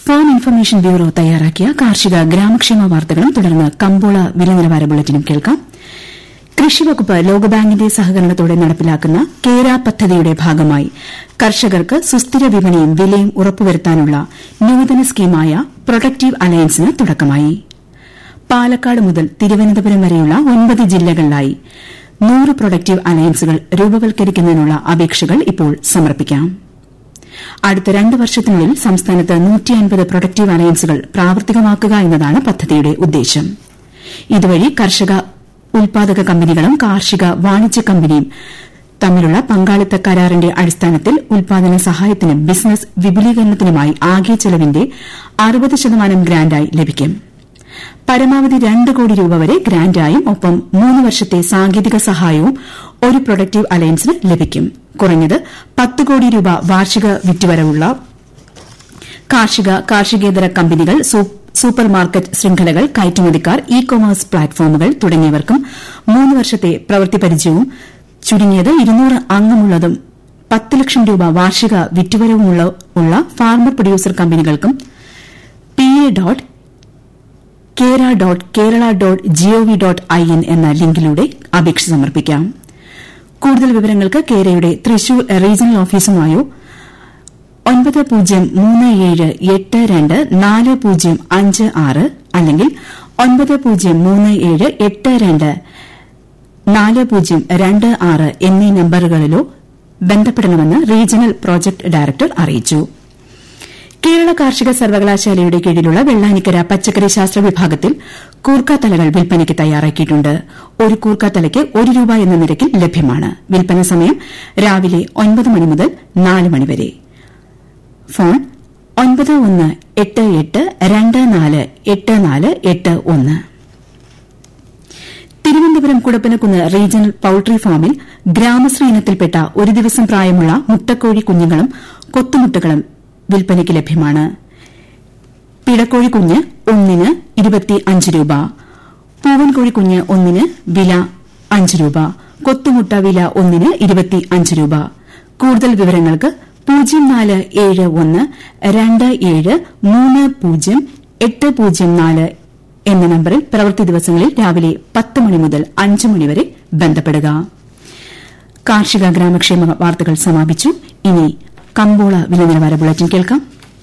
farm information bureau തയ്യാറാക്കിയ കാർഷിക ഗ്രാമക്ഷേമ വാർത്തകളും തുടർന്ന് കമ്പോള വില നിലവാര ബുള്ളറ്റിനും കേൾക്കാം കൃഷിവകുപ്പ് ലോകബാങ്കിന്റെ സഹകരണത്തോടെ നടപ്പിലാക്കുന്ന കേര പദ്ധതിയുടെ ഭാഗമായി കർഷകർക്ക് സുസ്ഥിര വിപണിയും വിലയും ഉറപ്പുവരുത്താനുള്ള നൂതന സ്കീമായ പ്രൊഡക്റ്റീവ് അലയൻസിന് തുടക്കമായി പാലക്കാട് മുതൽ തിരുവനന്തപുരം വരെയുള്ള ഒൻപത് ജില്ലകളിലായി നൂറ് പ്രൊഡക്റ്റീവ് അലയൻസുകൾ രൂപവൽക്കരിക്കുന്നതിനുള്ള അപേക്ഷകൾ ഇപ്പോൾ സമർപ്പിക്കാം അടുത്ത രണ്ട് വർഷത്തിനുള്ളിൽ സംസ്ഥാനത്ത് പ്രൊഡക്റ്റീവ് അലയൻസുകൾ പ്രാവർത്തികമാക്കുക എന്നതാണ് പദ്ധതിയുടെ ഉദ്ദേശം ഇതുവഴി കർഷക ഉൽപാദക കമ്പനികളും കാർഷിക വാണിജ്യ കമ്പനിയും തമ്മിലുള്ള പങ്കാളിത്ത കരാറിന്റെ അടിസ്ഥാനത്തിൽ ഉൽപാദന സഹായത്തിനും ബിസിനസ് വിപുലീകരണത്തിനുമായി ആകെ ചെലവിന്റെ അറുപത് ശതമാനം ഗ്രാന്റായി ലഭിക്കും പരമാവധി രണ്ട് കോടി രൂപ വരെ ഗ്രാന്റായും ഒപ്പം മൂന്ന് വർഷത്തെ സാങ്കേതിക സഹായവും ഒരു പ്രൊഡക്റ്റീവ് അലയൻസിന് ലഭിക്കും കുറഞ്ഞത് പത്ത് കോടി രൂപ വാർഷിക വിറ്റുവരവുള്ള കാർഷിക കാർഷികേതര കമ്പനികൾ സൂപ്പർ മാർക്കറ്റ് ശൃംഖലകൾ കയറ്റുമതിക്കാർ ഇ കൊമേഴ്സ് പ്ലാറ്റ്ഫോമുകൾ തുടങ്ങിയവർക്കും മൂന്ന് വർഷത്തെ പ്രവൃത്തി പരിചയവും ചുരുങ്ങിയത് ഇരുന്നൂറ് അംഗമുള്ളതും പത്ത് ലക്ഷം രൂപ വാർഷിക വിറ്റുവരവുമുള്ള ഫാർമർ പ്രൊഡ്യൂസർ കമ്പനികൾക്കും P A dot Kera dot Kerala dot G O V dot I N എന്ന ലിങ്കിലൂടെ അപേക്ഷ സമർപ്പിക്കാം കൂടുതൽ വിവരങ്ങൾക്ക് കേരയുടെ തൃശൂർ റീജിയണൽ ഓഫീസുമായോ ഒൻപത് പൂജ്യം മൂന്ന് ഏഴ് എട്ട് രണ്ട് നാല് പൂജ്യം അഞ്ച് ആറ് അല്ലെങ്കിൽ ഒൻപത് പൂജ്യം മൂന്ന് ഏഴ് എട്ട് രണ്ട് നാല് പൂജ്യം രണ്ട് ആറ് എന്നീ നമ്പറുകളിലോ ബന്ധപ്പെടണമെന്ന് റീജിയണൽ പ്രോജക്ട് ഡയറക്ടർ അറിയിച്ചു കേരള കാർഷിക സർവകലാശാലയുടെ കീഴിലുള്ള വെള്ളാനിക്കര പച്ചക്കറി ശാസ്ത്ര വിഭാഗത്തിൽ കൂർക്കാത്തലകൾ വിൽപ്പനയ്ക്ക് തയ്യാറാക്കിയിട്ടുണ്ട് ഒരു കൂർക്കാത്തലയ്ക്ക് ഒരു രൂപ എന്ന നിരക്കിൽ ലഭ്യമാണ് വിൽപ്പന സമയം രാവിലെ ഒൻപത് മണി മുതൽ നാല് മണിവരെ ഫോൺ ഒൻപത് ഒന്ന് എട്ട് എട്ട് രണ്ട് നാല് എട്ട് നാല് എട്ട് ഒന്ന് തിരുവനന്തപുരം കുടപ്പനക്കുന്ന് റീജിയണൽ പൌൾട്രി ഫാമിൽ ഗ്രാമശ്രീ ഇനത്തിൽപ്പെട്ട ഒരു ദിവസം പ്രായമുള്ള മുട്ടക്കോഴി കുഞ്ഞുങ്ങളും കൊത്തുമുട്ടകളും വിൽപ്പനയ്ക്ക് ലഭ്യമാണ് പിടക്കോഴി കുഞ്ഞ് ഒന്നിന് ഇരുപത്തിയഞ്ച് രൂപ പൂവൻകോഴി കുഞ്ഞ് ഒന്നിന് വില അഞ്ച് രൂപ കൊത്തുമുട്ട വില ഒന്നിന് ഇരുപത്തിയഞ്ച് രൂപ കൂടുതൽ വിവരങ്ങൾക്ക് പൂജ്യം നാല് ഏഴ് ഒന്ന് രണ്ട് ഏഴ് മൂന്ന് പൂജ്യം എട്ട് പൂജ്യം നാല് എന്ന നമ്പറിൽ പ്രവൃത്തി ദിവസങ്ങളിൽ രാവിലെ പത്ത് മണി മുതൽ അഞ്ച് മണിവരെ ബന്ധപ്പെടുക കാർഷിക ഗ്രാമക്ഷേമ വാർത്തകൾ സമാപിച്ചു ഇനി കമ്പോള വില നിലവാര ബുള്ളറ്റിൻ കേൾക്കാം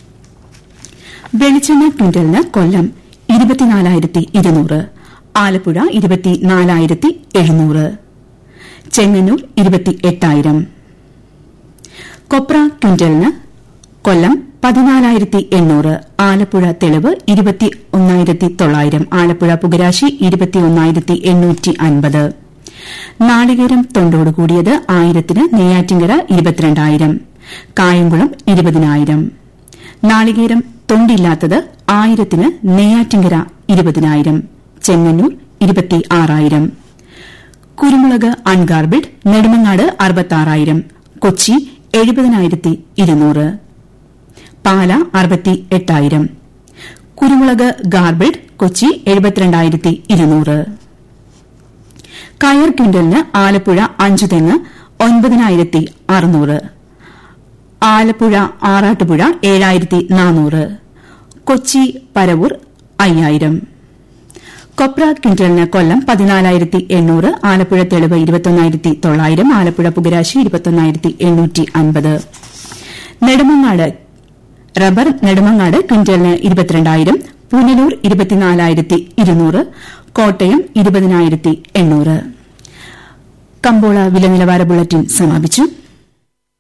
വെളിച്ചെണ്ണ ക്വിന്റലിന് കൊല്ലം ഇരുപത്തിനാലായിരത്തി ഇരുന്നൂറ് ആലപ്പുഴ ഇരുപത്തിനാലായിരത്തി എഴുന്നൂറ് ചെങ്ങന്നൂർ ഇരുപത്തിയെട്ടായിരം കൊപ്ര ക്വിന്റലിന് കൊല്ലം പതിനാലായിരത്തി എണ്ണൂറ് ആലപ്പുഴ തെളിവ് ഇരുപത്തി ഒന്നായിരത്തി തൊള്ളായിരം ആലപ്പുഴ പുകരാശി ഇരുപത്തി ഒന്നായിരത്തി എണ്ണൂറ്റി അൻപത് നാളികേരം തൊണ്ടോട് കൂടിയത് ആയിരത്തിന് നെയ്യാറ്റിങ്കര ഇരുപത്തിരണ്ടായിരം കായംകുളം ഇരുപതിനായിരം നാളികേരം തൊണ്ടില്ലാത്തത് ആയിരത്തിന് നെയ്യാറ്റിങ്കര ഇരുപതിനായിരം ചെങ്ങന്നൂർ ഇരുപത്തി ആറായിരം കുരുമുളക് അൺഗാർബിൾഡ് നെടുമങ്ങാട് അറുപത്താറായിരം കൊച്ചി എഴുപതിനായിരത്തി ഇരുന്നൂറ് പാല അറുപത്തി എട്ടായിരം കുരുമുളക് ഗാർബിൾഡ് കൊച്ചി എഴുപത്തിരണ്ടായിരത്തി ഇരുന്നൂറ് കയർ ക്വിന്റലിന് ആലപ്പുഴ അഞ്ചു തെങ്ങ് ഒൻപതിനായിരത്തി അറുന്നൂറ് ആലപ്പുഴ ആറാട്ടുപുഴ ഏഴായിരത്തി നാനൂറ് കൊച്ചി പരവൂർ അയ്യായിരം കൊപ്ര ക്വിന്റലിന് കൊല്ലം പതിനാലായിരത്തി എണ്ണൂറ് ആലപ്പുഴ തെളിവ് ഇരുപത്തൊന്നായിരത്തി തൊള്ളായിരം ആലപ്പുഴ പുകരാശി ഇരുപത്തൊന്നായിരത്തി എണ്ണൂറ്റി അൻപത് നെടുമങ്ങാട് റബ്ബർ നെടുമങ്ങാട് ക്വിന്റലിന് ഇരുപത്തിരണ്ടായിരം പുനലൂർ ഇരുപത്തിനാലായിരത്തി ഇരുന്നൂറ് കോട്ടയം ഇരുപതിനായിരത്തി എണ്ണൂറ് കമ്പോള വില നിലവാര ബുള്ളറ്റിൻ സമാപിച്ചു